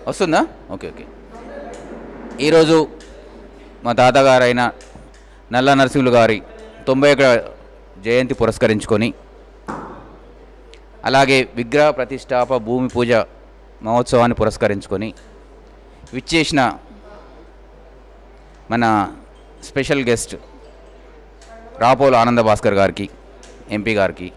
వస్తుందా okay okay ఈరోజు మా తాతగారైన నల్ల నరసింహులు గారి తొంభై ఒక జయంతి పురస్కరించుకొని అలాగే విగ్రహ ప్రతిష్టాప భూమి పూజ మహోత్సవాన్ని పురస్కరించుకొని విచ్చేసిన మన స్పెషల్ గెస్ట్ రాపోలు ఆనంద భాస్కర్ గారికి ఎంపీ గారికి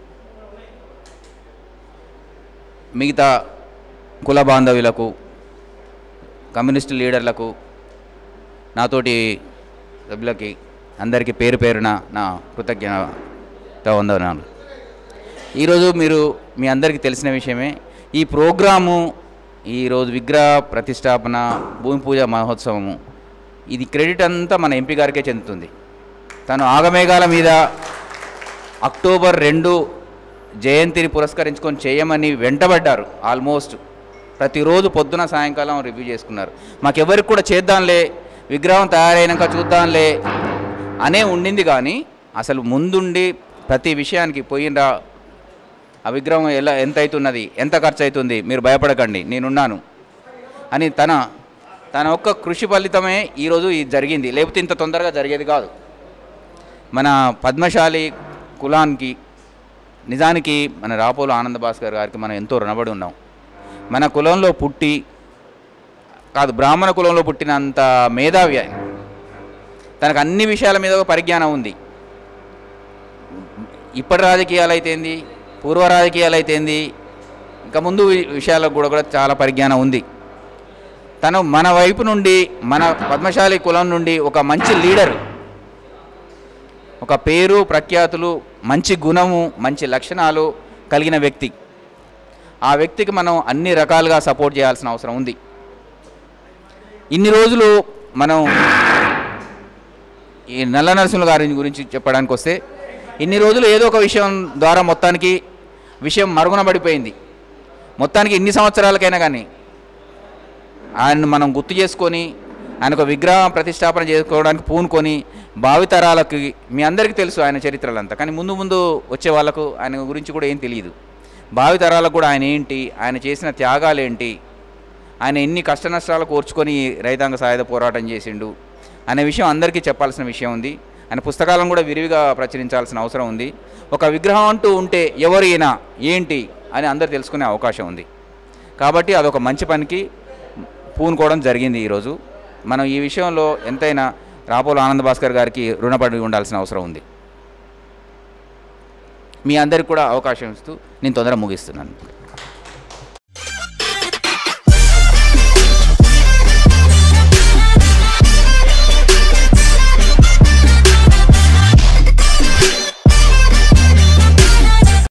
మిగతా కుల బాంధవ్యులకు కమ్యూనిస్టు లీడర్లకు నాతోటి సభ్యులకి అందరికీ పేరు పేరున నా కృతజ్ఞత వందనాలు ఈరోజు మీరు మీ అందరికీ తెలిసిన విషయమే ఈ ప్రోగ్రాము ఈరోజు విగ్రహ ప్రతిష్టాపన భూమి పూజ మహోత్సవము ఇది క్రెడిట్ అంతా మన ఎంపీ గారికే చెందుతుంది తను ఆగమేఘాల మీద అక్టోబర్ రెండు జయంతిని పురస్కరించుకొని చేయమని వెంటబడ్డారు ఆల్మోస్ట్ ప్రతిరోజు పొద్దున సాయంకాలం రివ్యూ చేసుకున్నారు మాకెవరికి కూడా చేద్దాంలే విగ్రహం తయారైనాక చూద్దాంలే అనే ఉండింది కానీ అసలు ముందుండి ప్రతి విషయానికి పోయినరా ఆ విగ్రహం ఎలా ఎంత అవుతున్నది ఎంత ఖర్చు అవుతుంది మీరు భయపడకండి నేనున్నాను అని తన తన ఒక్క కృషి ఫలితమే ఈరోజు ఇది జరిగింది లేకపోతే ఇంత తొందరగా జరిగేది కాదు మన పద్మశాలి కులానికి నిజానికి మన రాపోలు ఆనంద భాస్కర్ గారికి మనం ఎంతో రుణపడి ఉన్నాం మన కులంలో పుట్టి కాదు బ్రాహ్మణ కులంలో పుట్టినంత మేధావి ఆయన తనకు అన్ని విషయాల మీద ఒక పరిజ్ఞానం ఉంది ఇప్పటి రాజకీయాలు అయితేంది పూర్వ రాజకీయాలు అయితేంది ఇంకా ముందు వి- విషయాలకు కూడా కూడా చాలా పరిజ్ఞానం ఉంది తను మన వైపు నుండి మన పద్మశాలి కులం నుండి ఒక మంచి లీడర్ ఒక పేరు ప్రఖ్యాతులు మంచి గుణము మంచి లక్షణాలు కలిగిన వ్యక్తి ఆ వ్యక్తికి మనం అన్ని రకాలుగా సపోర్ట్ చేయాల్సిన అవసరం ఉంది ఇన్ని రోజులు మనం ఈ నల్ల నరసింహుల గారి గురించి చెప్పడానికి వస్తే ఇన్ని రోజులు ఏదో ఒక విషయం ద్వారా మొత్తానికి విషయం మరుగున పడిపోయింది మొత్తానికి ఇన్ని సంవత్సరాలకైనా కానీ ఆయన్ని మనం గుర్తు చేసుకొని ఆయన ఒక విగ్రహం ప్రతిష్టాపన చేసుకోవడానికి పూనుకొని భావితరాలకి మీ అందరికీ తెలుసు ఆయన చరిత్రలంతా కానీ ముందు ముందు వచ్చే వాళ్ళకు ఆయన గురించి కూడా ఏం తెలియదు భావితరాలకు కూడా ఆయన ఏంటి ఆయన చేసిన త్యాగాలు ఏంటి ఆయన ఎన్ని కష్ట నష్టాలు కోర్చుకొని ఈ రైతాంగ సాయుధ పోరాటం చేసిండు అనే విషయం అందరికీ చెప్పాల్సిన విషయం ఉంది ఆయన పుస్తకాలను కూడా విరివిగా ప్రచురించాల్సిన అవసరం ఉంది ఒక విగ్రహం అంటూ ఉంటే ఎవరు ఈయన ఏంటి అని అందరు తెలుసుకునే అవకాశం ఉంది కాబట్టి అదొక మంచి పనికి పూనుకోవడం జరిగింది ఈరోజు మనం ఈ విషయంలో ఎంతైనా రాపోలు ఆనంద్ భాస్కర్ గారికి రుణపడి ఉండాల్సిన అవసరం ఉంది మీ అందరికి కూడా అవకాశం ఇస్తూ నేను తొందరగా ముగిస్తున్నాను